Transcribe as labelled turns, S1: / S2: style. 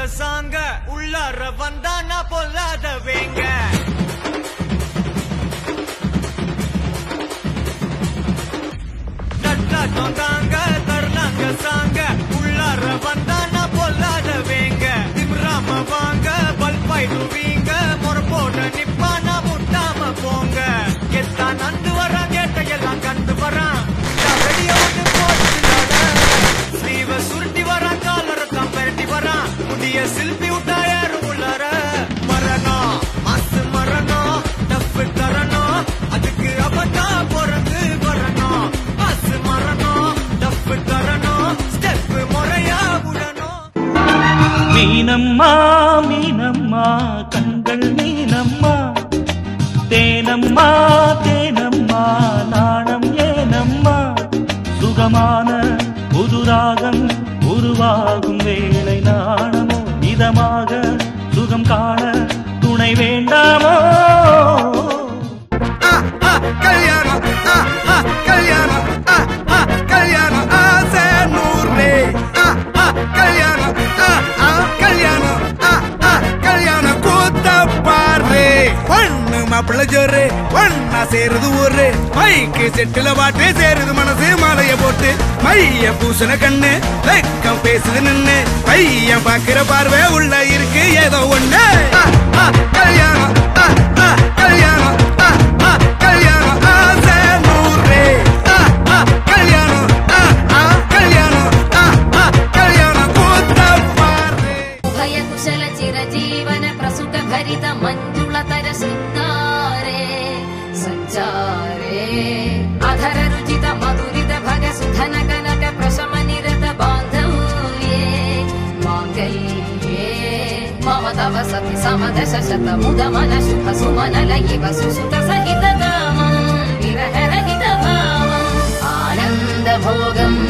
S1: சாங்க உள்ளார வந்தானா பொல்லாத வேங்க தட்டாட்டம் தாங்க தருணாங்க சாங்க உள்ளார வந்தானா பொல்லாத வேங்க திமிராம வாங்க பல்பாயிடுவீங்க முறப்போட நிப்பானா முட்டாம போங்க எத்தான் நந்து வரான் கேட்டையெல்லாம் கண்டு வரான் வெடிய ஒண்ணு போட்டுடாத ஸ்லீவ சுருட்டி வரான் காலரை தான் பெரட்டி வரான் முடிய சில்பி விட்டா யாரும் உள்ளார மரணம் மாசு மரணம் டப்பு தரணும் அதுக்கு அவதா பிறந்து வரணும் மாசு மரணம் டப்பு தரணும் ஸ்டெப் முறையா விடணும்
S2: மீனம்மா மீனம்மா கண்கள் மீனம்மா தேனம்மா தேனம்மா நாணம் ஏனம்மா சுகமான புதுராகம் உருவாகும் வேளை நாணமோ இதமாக சுகம் காண துணை வேண்டாமோ
S3: கல்யாணம் ஆ, ஆ, கல்யாணம் ஆ, ஆ, கல்யாணம் ஆசை நூறு ஆ, ஆ, கல்யாணம் ஆ, ஆ, கல்யாணம் ஆ, ஆ, கல்யாணம் கூத்த பாரு பொண்ணு மாப்பிள்ள ஜோரு ஒன்னா சேருது ஊரு மைக்கு செட்டுல பாட்டு சேருது மனசு மாலைய போட்டு மைய பூசண கண்ணு வெக்கம் பேசுது நின்னு பையன் பாக்குற பார்வை உள்ள இருக்கு ஏதோ ஒண்ணு ஆ, ஆ, கல்யாணம் ஆ, ஆ, கல்யாணம் ஆ, ஆ, கல்யாணம் ஆசை நூறு ஆ, ஆ, கல்யாணம் ஆ, ஆ, கல்யாணம் ஆ, ஆ, கல்யாணம் கூத்த பாரு
S4: ಭಯ ಕುಶಲ ಚಿರಜೀವನ ಪ್ರಸುತ ಭರಿತ ಮಂಜುಳತರ ಶೃಂಗಾರೆ ಸಂಚಾರೇ ಅಧರ ರುಚಿತ ಮಧುರಿತ ಭಗ ಸುಧನ ಕನಕ ಪ್ರಶಮ ನಿರತ ಬಾಂಧವ್ಯೇ ಮಾಂಗಲ್ಯೇ ಮಮ ತವ ಸತಿ ಸಮದಶ ಶತ ಮುದ ಮನ ಶುಭ ಸುಮನ ಲಯಿವ ಸುಸುತ ಸಹಿತ ಗಾಮಂ ವಿರಹ ರಹಿತ ಭಾವಂ ಆನಂದ ಭೋಗಂ